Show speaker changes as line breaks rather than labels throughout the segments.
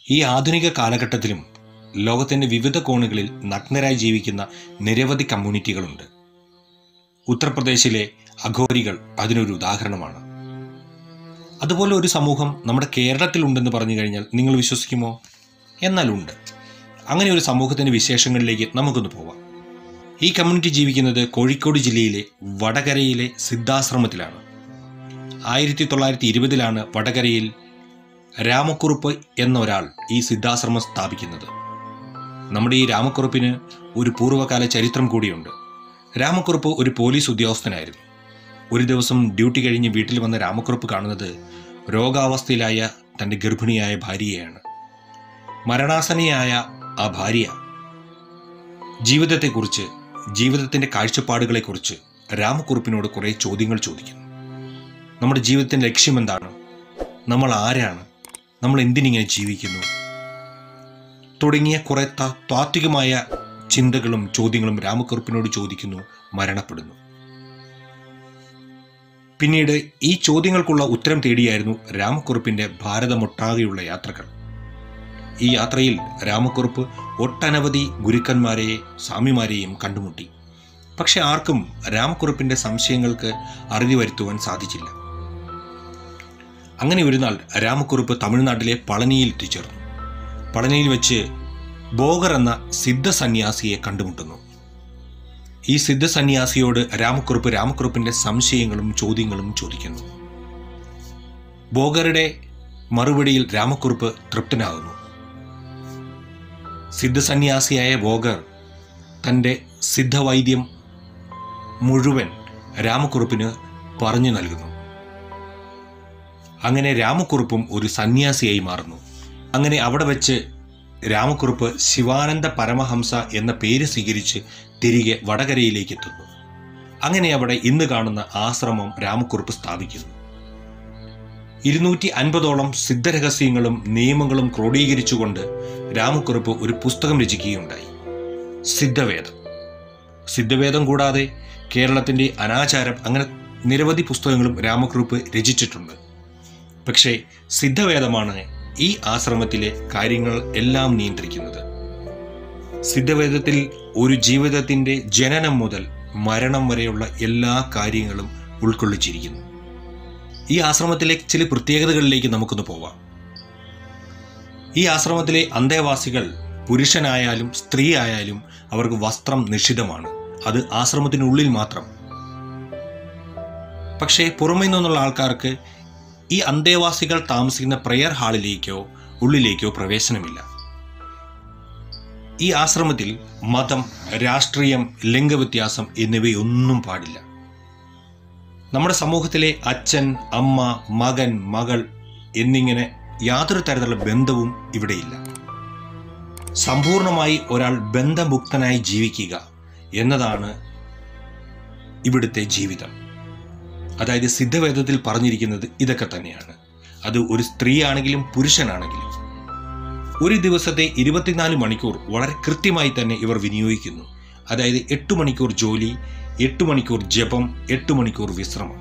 ഈ ആധുനിക കാലഘട്ടത്തിലും ലോകത്തിൻ്റെ വിവിധ കോണുകളിൽ നഗ്നരായി ജീവിക്കുന്ന നിരവധി കമ്മ്യൂണിറ്റികളുണ്ട് ഉത്തർപ്രദേശിലെ അഘോരികൾ അതിനൊരു ഉദാഹരണമാണ് അതുപോലെ ഒരു സമൂഹം നമ്മുടെ കേരളത്തിലുണ്ടെന്ന് പറഞ്ഞു കഴിഞ്ഞാൽ നിങ്ങൾ വിശ്വസിക്കുമോ എന്നാൽ ഉണ്ട് അങ്ങനെ ഒരു സമൂഹത്തിൻ്റെ വിശേഷങ്ങളിലേക്ക് നമുക്കൊന്ന് പോവാം ഈ കമ്മ്യൂണിറ്റി ജീവിക്കുന്നത് കോഴിക്കോട് ജില്ലയിലെ വടകരയിലെ സിദ്ധാശ്രമത്തിലാണ് ആയിരത്തി തൊള്ളായിരത്തി ഇരുപതിലാണ് വടകരയിൽ രാമക്കുറുപ്പ് എന്ന ഒരാൾ ഈ സിദ്ധാശ്രമം സ്ഥാപിക്കുന്നത് നമ്മുടെ ഈ രാമക്കുറുപ്പിന് ഒരു പൂർവ്വകാല ചരിത്രം കൂടിയുണ്ട് രാമക്കുറുപ്പ് ഒരു പോലീസ് ഉദ്യോഗസ്ഥനായിരുന്നു ഒരു ദിവസം ഡ്യൂട്ടി കഴിഞ്ഞ് വീട്ടിൽ വന്ന രാമക്കുറുപ്പ് കാണുന്നത് രോഗാവസ്ഥയിലായ തൻ്റെ ഗർഭിണിയായ ഭാര്യയെയാണ് മരണാസനയായ ആ ഭാര്യ ജീവിതത്തെക്കുറിച്ച് ജീവിതത്തിൻ്റെ കാഴ്ചപ്പാടുകളെക്കുറിച്ച് രാമക്കുറുപ്പിനോട് കുറേ ചോദ്യങ്ങൾ ചോദിക്കുന്നു നമ്മുടെ ജീവിതത്തിൻ്റെ ലക്ഷ്യം എന്താണ് നമ്മൾ ആരാണ് നമ്മൾ എന്തിനിങ്ങനെ ജീവിക്കുന്നു തുടങ്ങിയ കുറേ താ- താത്വികമായ ചിന്തകളും ചോദ്യങ്ങളും രാമക്കുറുപ്പിനോട് ചോദിക്കുന്നു മരണപ്പെടുന്നു പിന്നീട് ഈ ചോദ്യങ്ങൾക്കുള്ള ഉത്തരം തേടിയായിരുന്നു രാമക്കുറുപ്പിന്റെ ഭാരതമൊട്ടാകെയുള്ള യാത്രകൾ ഈ യാത്രയിൽ രാമക്കുറുപ്പ് ഒട്ടനവധി ഗുരുക്കന്മാരെയും സ്വാമിമാരെയും കണ്ടുമുട്ടി പക്ഷെ ആർക്കും രാമക്കുറുപ്പിന്റെ സംശയങ്ങൾക്ക് അറുതി വരുത്തുവാൻ സാധിച്ചില്ല അങ്ങനെ ഒരു നാൾ രാമക്കുറുപ്പ് തമിഴ്നാട്ടിലെ പളനിയിൽ എത്തിച്ചേർന്നു പളനിയിൽ വെച്ച് ബോഗർ എന്ന സിദ്ധ സന്യാസിയെ കണ്ടുമുട്ടുന്നു ഈ സിദ്ധ സന്യാസിയോട് രാമക്കുറുപ്പ് രാമക്കുറുപ്പിന്റെ സംശയങ്ങളും ചോദ്യങ്ങളും ചോദിക്കുന്നു ബോഗറുടെ മറുപടിയിൽ രാമക്കുറുപ്പ് തൃപ്തനാകുന്നു സിദ്ധസന്യാസിയായ ബോഗർ തൻ്റെ സിദ്ധവൈദ്യം മുഴുവൻ രാമക്കുറുപ്പിന് പറഞ്ഞു നൽകുന്നു അങ്ങനെ രാമക്കുറുപ്പും ഒരു സന്യാസിയായി മാറുന്നു അങ്ങനെ അവിടെ വെച്ച് രാമക്കുറുപ്പ് ശിവാനന്ദ പരമഹംസ എന്ന പേര് സ്വീകരിച്ച് തിരികെ വടകരയിലേക്ക് എത്തുന്നു അങ്ങനെ അവിടെ ഇന്ന് കാണുന്ന ആശ്രമം രാമക്കുറുപ്പ് സ്ഥാപിക്കുന്നു ഇരുന്നൂറ്റി അൻപതോളം സിദ്ധരഹസ്യങ്ങളും നിയമങ്ങളും ക്രോഡീകരിച്ചുകൊണ്ട് രാമക്കുറുപ്പ് ഒരു പുസ്തകം രചിക്കുകയുണ്ടായി സിദ്ധവേദം സിദ്ധവേദം കൂടാതെ കേരളത്തിൻ്റെ അനാചാരം അങ്ങനെ നിരവധി പുസ്തകങ്ങളും രാമക്കുറുപ്പ് രചിച്ചിട്ടുണ്ട് പക്ഷേ സിദ്ധവേദമാണ് ഈ ആശ്രമത്തിലെ കാര്യങ്ങൾ എല്ലാം നിയന്ത്രിക്കുന്നത് സിദ്ധവേദത്തിൽ ഒരു ജീവിതത്തിൻ്റെ ജനനം മുതൽ മരണം വരെയുള്ള എല്ലാ കാര്യങ്ങളും ഉൾക്കൊള്ളിച്ചിരിക്കുന്നു ഈ ആശ്രമത്തിലെ ചില പ്രത്യേകതകളിലേക്ക് നമുക്കൊന്ന് പോവാം ഈ ആശ്രമത്തിലെ അന്തേവാസികൾ പുരുഷനായാലും സ്ത്രീ ആയാലും അവർക്ക് വസ്ത്രം നിഷിദ്ധമാണ് അത് ആശ്രമത്തിനുള്ളിൽ മാത്രം പക്ഷേ പുറമേ നിന്നുള്ള ആൾക്കാർക്ക് ഈ അന്തേവാസികൾ താമസിക്കുന്ന പ്രെയർ ഹാളിലേക്കോ ഉള്ളിലേക്കോ പ്രവേശനമില്ല ഈ ആശ്രമത്തിൽ മതം രാഷ്ട്രീയം ലിംഗവ്യത്യാസം എന്നിവയൊന്നും പാടില്ല നമ്മുടെ സമൂഹത്തിലെ അച്ഛൻ അമ്മ മകൻ മകൾ എന്നിങ്ങനെ യാതൊരു തരത്തിലുള്ള ബന്ധവും ഇവിടെയില്ല സമ്പൂർണമായി ഒരാൾ ബന്ധമുക്തനായി ജീവിക്കുക എന്നതാണ് ഇവിടുത്തെ ജീവിതം അതായത് സിദ്ധവേദത്തിൽ പറഞ്ഞിരിക്കുന്നത് ഇതൊക്കെ തന്നെയാണ് അത് ഒരു സ്ത്രീ ആണെങ്കിലും പുരുഷനാണെങ്കിലും ഒരു ദിവസത്തെ ഇരുപത്തിനാല് മണിക്കൂർ വളരെ കൃത്യമായി തന്നെ ഇവർ വിനിയോഗിക്കുന്നു അതായത് എട്ട് മണിക്കൂർ ജോലി എട്ട് മണിക്കൂർ ജപം എട്ട് മണിക്കൂർ വിശ്രമം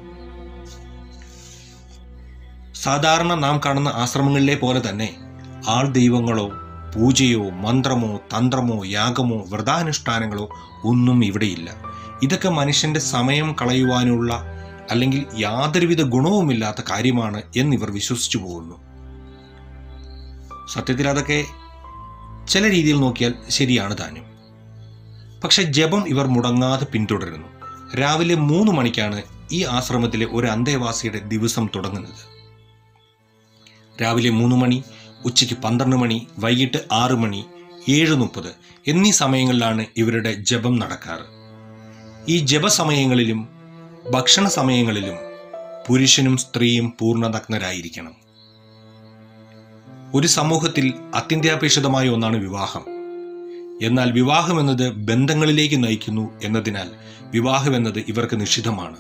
സാധാരണ നാം കാണുന്ന ആശ്രമങ്ങളിലെ പോലെ തന്നെ ആൾ ദൈവങ്ങളോ പൂജയോ മന്ത്രമോ തന്ത്രമോ യാഗമോ വ്രതാനുഷ്ഠാനങ്ങളോ ഒന്നും ഇവിടെയില്ല ഇതൊക്കെ മനുഷ്യന്റെ സമയം കളയുവാനുള്ള അല്ലെങ്കിൽ യാതൊരുവിധ ഗുണവുമില്ലാത്ത കാര്യമാണ് എന്നിവർ വിശ്വസിച്ചു പോകുന്നു സത്യത്തിൽ അതൊക്കെ ചില രീതിയിൽ നോക്കിയാൽ ശരിയാണ് താനും പക്ഷെ ജപം ഇവർ മുടങ്ങാതെ പിന്തുടരുന്നു രാവിലെ മൂന്ന് മണിക്കാണ് ഈ ആശ്രമത്തിലെ ഒരു അന്തേവാസിയുടെ ദിവസം തുടങ്ങുന്നത് രാവിലെ മൂന്ന് മണി ഉച്ചയ്ക്ക് പന്ത്രണ്ട് മണി വൈകിട്ട് ആറ് മണി ഏഴ് മുപ്പത് എന്നീ സമയങ്ങളിലാണ് ഇവരുടെ ജപം നടക്കാറ് ഈ ജപസമയങ്ങളിലും ഭക്ഷണ സമയങ്ങളിലും പുരുഷനും സ്ത്രീയും പൂർണ്ണനഗ്നരായിരിക്കണം ഒരു സമൂഹത്തിൽ അത്യന്താപേക്ഷിതമായ ഒന്നാണ് വിവാഹം എന്നാൽ വിവാഹം എന്നത് ബന്ധങ്ങളിലേക്ക് നയിക്കുന്നു എന്നതിനാൽ വിവാഹം എന്നത് ഇവർക്ക് നിഷിദ്ധമാണ്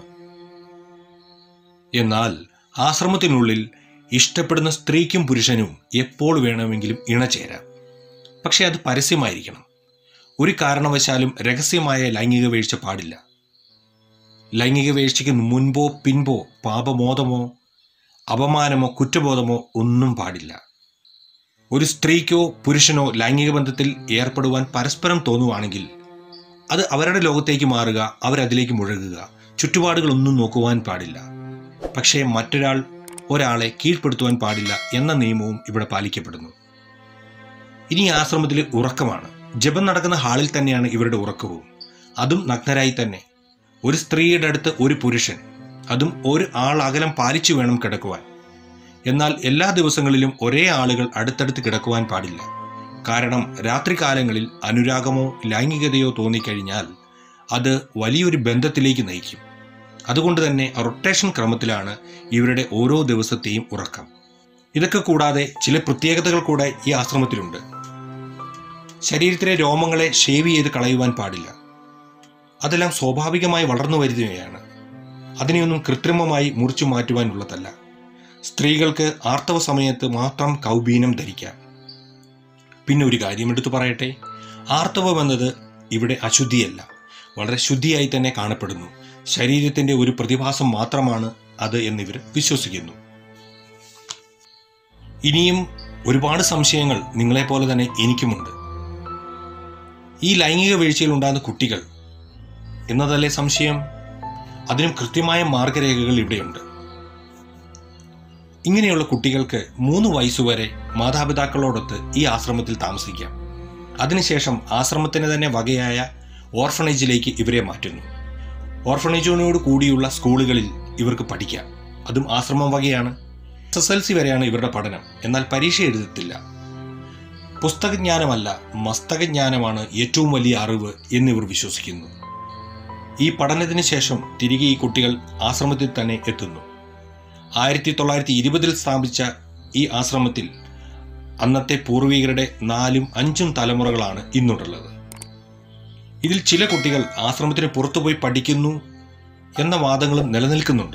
എന്നാൽ ആശ്രമത്തിനുള്ളിൽ ഇഷ്ടപ്പെടുന്ന സ്ത്രീക്കും പുരുഷനും എപ്പോൾ വേണമെങ്കിലും ഇണചേരാം പക്ഷേ അത് പരസ്യമായിരിക്കണം ഒരു കാരണവശാലും രഹസ്യമായ ലൈംഗിക വീഴ്ച പാടില്ല ലൈംഗിക വീഴ്ചയ്ക്ക് മുൻപോ പിൻപോ പാപബോധമോ അപമാനമോ കുറ്റബോധമോ ഒന്നും പാടില്ല ഒരു സ്ത്രീക്കോ പുരുഷനോ ലൈംഗിക ബന്ധത്തിൽ ഏർപ്പെടുവാൻ പരസ്പരം തോന്നുവാണെങ്കിൽ അത് അവരുടെ ലോകത്തേക്ക് മാറുക അവരതിലേക്ക് മുഴുകുക ചുറ്റുപാടുകളൊന്നും നോക്കുവാൻ പാടില്ല പക്ഷേ മറ്റൊരാൾ ഒരാളെ കീഴ്പ്പെടുത്തുവാൻ പാടില്ല എന്ന നിയമവും ഇവിടെ പാലിക്കപ്പെടുന്നു ഇനി ഈ ആശ്രമത്തിൽ ഉറക്കമാണ് ജപം നടക്കുന്ന ഹാളിൽ തന്നെയാണ് ഇവരുടെ ഉറക്കവും അതും നഗ്നരായി തന്നെ ഒരു സ്ത്രീയുടെ അടുത്ത് ഒരു പുരുഷൻ അതും ഒരു ആൾ അകലം പാലിച്ചു വേണം കിടക്കുവാൻ എന്നാൽ എല്ലാ ദിവസങ്ങളിലും ഒരേ ആളുകൾ അടുത്തടുത്ത് കിടക്കുവാൻ പാടില്ല കാരണം രാത്രികാലങ്ങളിൽ അനുരാഗമോ ലൈംഗികതയോ തോന്നിക്കഴിഞ്ഞാൽ അത് വലിയൊരു ബന്ധത്തിലേക്ക് നയിക്കും അതുകൊണ്ട് തന്നെ റൊട്ടേഷൻ ക്രമത്തിലാണ് ഇവരുടെ ഓരോ ദിവസത്തെയും ഉറക്കം ഇതൊക്കെ കൂടാതെ ചില പ്രത്യേകതകൾ കൂടെ ഈ ആശ്രമത്തിലുണ്ട് ശരീരത്തിലെ രോമങ്ങളെ ഷേവ് ചെയ്ത് കളയുവാൻ പാടില്ല അതെല്ലാം സ്വാഭാവികമായി വളർന്നു വരുന്നവയാണ് അതിനെയൊന്നും കൃത്രിമമായി മുറിച്ചു മാറ്റുവാനുള്ളതല്ല സ്ത്രീകൾക്ക് ആർത്തവ സമയത്ത് മാത്രം കൗബീനം ധരിക്കാം പിന്നെ ഒരു കാര്യം എടുത്തു പറയട്ടെ ആർത്തവം എന്നത് ഇവിടെ അശുദ്ധിയല്ല വളരെ ശുദ്ധിയായി തന്നെ കാണപ്പെടുന്നു ശരീരത്തിന്റെ ഒരു പ്രതിഭാസം മാത്രമാണ് അത് എന്നിവർ വിശ്വസിക്കുന്നു ഇനിയും ഒരുപാട് സംശയങ്ങൾ നിങ്ങളെപ്പോലെ തന്നെ എനിക്കുമുണ്ട് ഈ ലൈംഗിക വീഴ്ചയിൽ ഉണ്ടാകുന്ന കുട്ടികൾ എന്നതല്ലേ സംശയം അതിനും കൃത്യമായ മാർഗരേഖകൾ ഇവിടെയുണ്ട് ഇങ്ങനെയുള്ള കുട്ടികൾക്ക് മൂന്ന് വയസ്സുവരെ മാതാപിതാക്കളോടൊത്ത് ഈ ആശ്രമത്തിൽ താമസിക്കാം അതിനുശേഷം ആശ്രമത്തിന് തന്നെ വകയായ ഓർഫണേജിലേക്ക് ഇവരെ മാറ്റുന്നു ഓർഫണേജിനോട് കൂടിയുള്ള സ്കൂളുകളിൽ ഇവർക്ക് പഠിക്കാം അതും ആശ്രമം വകയാണ് എസ് എസ് എൽ സി വരെയാണ് ഇവരുടെ പഠനം എന്നാൽ പരീക്ഷ എഴുതത്തില്ല പുസ്തകജ്ഞാനമല്ല മസ്തകജ്ഞാനമാണ് ഏറ്റവും വലിയ അറിവ് എന്നിവർ വിശ്വസിക്കുന്നു ഈ പഠനത്തിന് ശേഷം തിരികെ ഈ കുട്ടികൾ ആശ്രമത്തിൽ തന്നെ എത്തുന്നു ആയിരത്തി തൊള്ളായിരത്തി ഇരുപതിൽ സ്ഥാപിച്ച ഈ ആശ്രമത്തിൽ അന്നത്തെ പൂർവികരുടെ നാലും അഞ്ചും തലമുറകളാണ് ഇന്നുള്ളത് ഇതിൽ ചില കുട്ടികൾ ആശ്രമത്തിന് പുറത്തുപോയി പഠിക്കുന്നു എന്ന വാദങ്ങളും നിലനിൽക്കുന്നുണ്ട്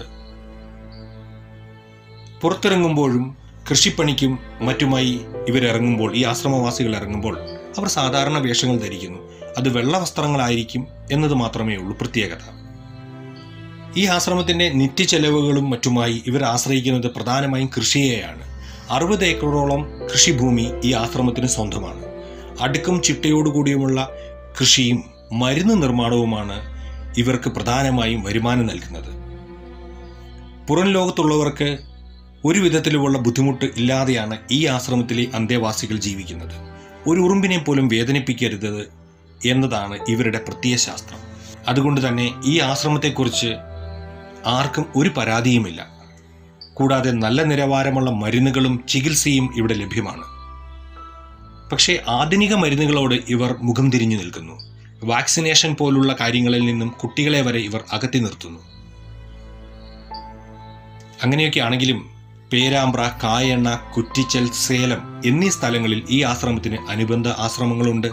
പുറത്തിറങ്ങുമ്പോഴും കൃഷിപ്പണിക്കും മറ്റുമായി ഇവരിറങ്ങുമ്പോൾ ഈ ആശ്രമവാസികൾ ഇറങ്ങുമ്പോൾ അവർ സാധാരണ വേഷങ്ങൾ ധരിക്കുന്നു അത് വെള്ള വസ്ത്രങ്ങളായിരിക്കും എന്നത് മാത്രമേ ഉള്ളൂ പ്രത്യേകത ഈ ആശ്രമത്തിന്റെ നിത്യചെലവുകളും മറ്റുമായി ഇവർ ആശ്രയിക്കുന്നത് പ്രധാനമായും കൃഷിയെയാണ് അറുപത് ഏക്കറോളം കൃഷിഭൂമി ഈ ആശ്രമത്തിന് സ്വന്തമാണ് അടുക്കും ചിട്ടയോടുകൂടിയുമുള്ള കൃഷിയും മരുന്ന് നിർമ്മാണവുമാണ് ഇവർക്ക് പ്രധാനമായും വരുമാനം നൽകുന്നത് പുറം ലോകത്തുള്ളവർക്ക് ഒരു വിധത്തിലുമുള്ള ബുദ്ധിമുട്ട് ഇല്ലാതെയാണ് ഈ ആശ്രമത്തിലെ അന്തേവാസികൾ ജീവിക്കുന്നത് ഒരു ഉറുമ്പിനെ പോലും വേദനിപ്പിക്കരുത് എന്നതാണ് ഇവരുടെ പ്രത്യയശാസ്ത്രം അതുകൊണ്ട് തന്നെ ഈ ആശ്രമത്തെക്കുറിച്ച് ആർക്കും ഒരു പരാതിയുമില്ല കൂടാതെ നല്ല നിലവാരമുള്ള മരുന്നുകളും ചികിത്സയും ഇവിടെ ലഭ്യമാണ് പക്ഷേ ആധുനിക മരുന്നുകളോട് ഇവർ മുഖം തിരിഞ്ഞു നിൽക്കുന്നു വാക്സിനേഷൻ പോലുള്ള കാര്യങ്ങളിൽ നിന്നും കുട്ടികളെ വരെ ഇവർ അകറ്റി നിർത്തുന്നു അങ്ങനെയൊക്കെ ആണെങ്കിലും പേരാമ്പ്ര കായണ്ണ കുറ്റിച്ചൽ സേലം എന്നീ സ്ഥലങ്ങളിൽ ഈ ആശ്രമത്തിന് അനുബന്ധ ആശ്രമങ്ങളുണ്ട്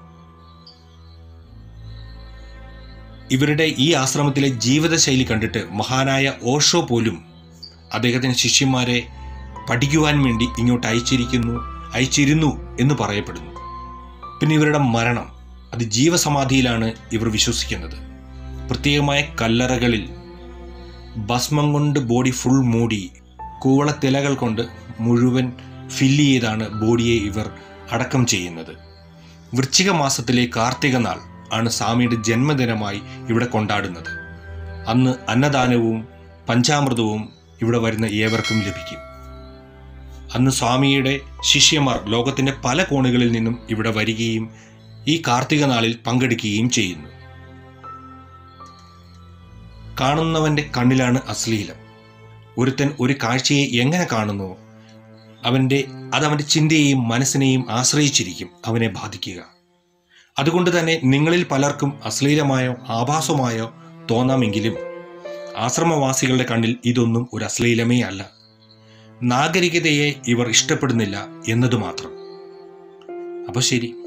ഇവരുടെ ഈ ആശ്രമത്തിലെ ജീവിതശൈലി കണ്ടിട്ട് മഹാനായ ഓഷോ പോലും അദ്ദേഹത്തിന് ശിഷ്യന്മാരെ പഠിക്കുവാൻ വേണ്ടി ഇങ്ങോട്ട് അയച്ചിരിക്കുന്നു അയച്ചിരുന്നു എന്ന് പറയപ്പെടുന്നു പിന്നെ ഇവരുടെ മരണം അത് ജീവസമാധിയിലാണ് ഇവർ വിശ്വസിക്കുന്നത് പ്രത്യേകമായ കല്ലറകളിൽ ഭസ്മം കൊണ്ട് ബോഡി ഫുൾ മൂടി കൂവളത്തിലകൾ കൊണ്ട് മുഴുവൻ ഫില്ല് ചെയ്താണ് ബോഡിയെ ഇവർ അടക്കം ചെയ്യുന്നത് വൃശ്ചിക മാസത്തിലെ കാർത്തിക നാൾ ആണ് സ്വാമിയുടെ ജന്മദിനമായി ഇവിടെ കൊണ്ടാടുന്നത് അന്ന് അന്നദാനവും പഞ്ചാമൃതവും ഇവിടെ വരുന്ന ഏവർക്കും ലഭിക്കും അന്ന് സ്വാമിയുടെ ശിഷ്യന്മാർ ലോകത്തിന്റെ പല കോണുകളിൽ നിന്നും ഇവിടെ വരികയും ഈ കാർത്തിക നാളിൽ പങ്കെടുക്കുകയും ചെയ്യുന്നു കാണുന്നവന്റെ കണ്ണിലാണ് അശ്ലീലം ഒരുത്തൻ ഒരു കാഴ്ചയെ എങ്ങനെ കാണുന്നു അവന്റെ അത് അവന്റെ ചിന്തയെയും മനസ്സിനെയും ആശ്രയിച്ചിരിക്കും അവനെ ബാധിക്കുക അതുകൊണ്ട് തന്നെ നിങ്ങളിൽ പലർക്കും അശ്ലീലമായോ ആഭാസമായോ തോന്നാമെങ്കിലും ആശ്രമവാസികളുടെ കണ്ണിൽ ഇതൊന്നും ഒരു അശ്ലീലമേ അല്ല നാഗരികതയെ ഇവർ ഇഷ്ടപ്പെടുന്നില്ല എന്നത് മാത്രം അപ്പോൾ ശരി